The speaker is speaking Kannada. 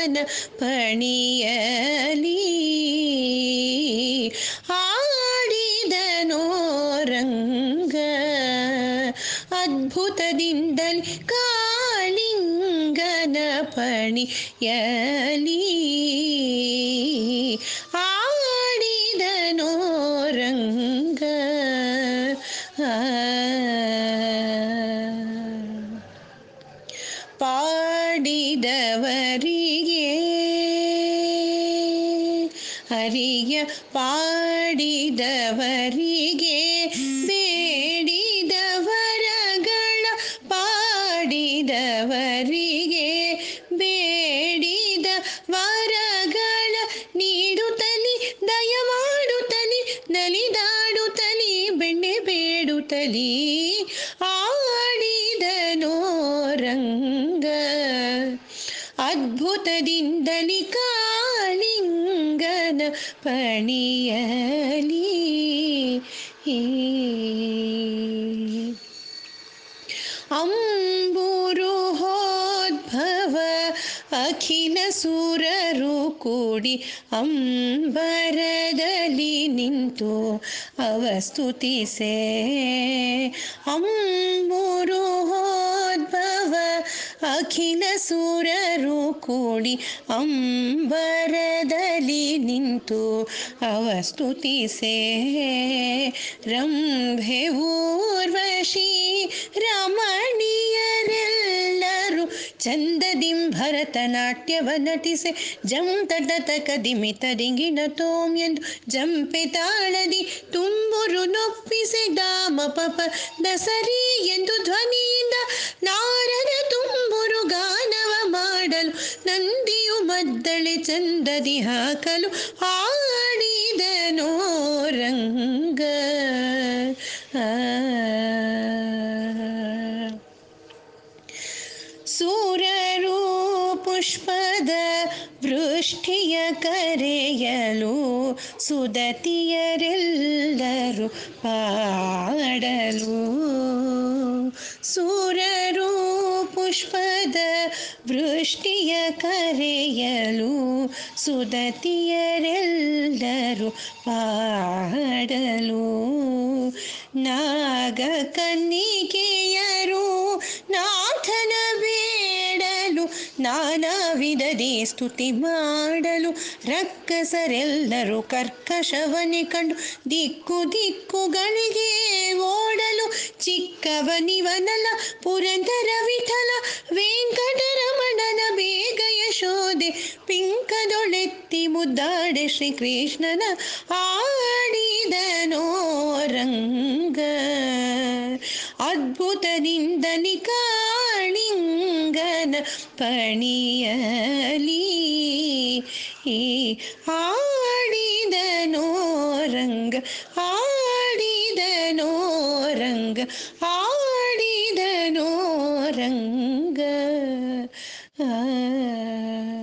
ರಂಗನ ಪಣಿಯಲಿ ಆಡಿದನೋ ರಂಗ ಅದ್ಭುತದಿಂದಲೇ ಕಾಳಿಂಗನ ಪಣಿಯಲಿ ಆಡಿದನೋ ರಂಗ ಪಾಡಿದವರಿಗೆ ಹರಿಯ ಪಾಡಿದವರಿಗೆ ಬೇಡಿದ ವರಗಳ ಪಾಡಿದವರಿಗೆ ಬೇಡಿದ ವರಗಳ ನೀಡುತ್ತಲಿ ದಯ ಮಾಡುತ್ತಲಿ ನಲಿದಾಡುತ್ತಲಿ ಬೆಣ್ಣೆ ಬೇಡುತ್ತಲಿ ಆಡಿದನೋ ರಂಗ ಅದ್ಭುತದಿಂದಲಿ ಕಾಳಿಂಗನ ಪಣಿಯಲಿ ಅಂಬೂರು ಹೋದ್ಭವ ಅಖಿಲ ಸುರರು ಕೂಡಿ ಅಂಬರದಲ್ಲಿ ನಿಂತು ಅವಸ್ತುತಿಸೆ ಅಂಬೂರು ಹೋದ್ಭವ ಅಖಿಲ ಸುರರು ಕೂಡಿ ಅಂಬರದಲ್ಲಿ ನಿಂತು ಅವಸ್ತುತಿಸೆ ರಂಭೆ ಊರ್ವಶಿ ರಮಣೀಯರೆಲ್ಲರೂ ಚಂದದಿಂ ಭರತನಾಟ್ಯವ ನಟಿಸೆ ಜಂ ತಟತ ಕದಿಮಿತ ರಿಂಗಿಣ ತೋಮ್ ಎಂದು ಜಂಪೆ ತಾಳದಿ ತುಂಬುರು ನೊಪ್ಪಿಸೆ ಗಾಮ ಪಪ ದಸರಿ ಎಂದು ಧ್ವನಿಯಿಂದ ನಾರದ ತುಂಬುರು ಗಾನವ ಮಾಡಲು ನಂದಿಯು ಮದ್ದಳೆ ಚಂದದಿ ಹಾಕಲು ಹಾಡಿದನೋ ರಂಗ ಆ ಸೂರರು ಪುಷ್ಪದ ವೃಷ್ಟಿಯ ಕರೆಯಲು ಸುದತಿಯರೆಲ್ಲರೂ ಪಾಡಲು ಸೂರರು ಪುಷ್ಪದ ವೃಷ್ಟಿಯ ಕರೆಯಲು ಸುದತಿಯರೆಲ್ಲರೂ ಪಾಡಲು ನಾಗ ಕನ್ನಿಕೆಯರು ನಾಥನ ಬೇಡಲು ನಾನಾ ವಿಧದಿ ಸ್ತುತಿ ಮಾಡಲು ರಕ್ಕಸರೆಲ್ಲರೂ ಕರ್ಕಶವನೆ ಕಂಡು ದಿಕ್ಕು ದಿಕ್ಕುಗಳಿಗೆ ಓಡಲು ಚಿಕ್ಕವನಿವನಲ ಪುರಂದರ ವಿಠಲ ವೆಂಕಟರಮಣನ ಬೇಗ ಯಶೋದೆ ಪಿಂಕದೊಳೆತ್ತಿ ಮುದ್ದಾಡೆ ಶ್ರೀಕೃಷ್ಣನ ಆಡಿದನೋ ರಂಗ ಅದ್ಭುತದಿಂದಲಿ ಕಾಳಿಂಗನ ಪಣಿಯಲಿ ಆಡಿದನೋ ರಂಗ ಆಡಿದನೋ ರಂಗ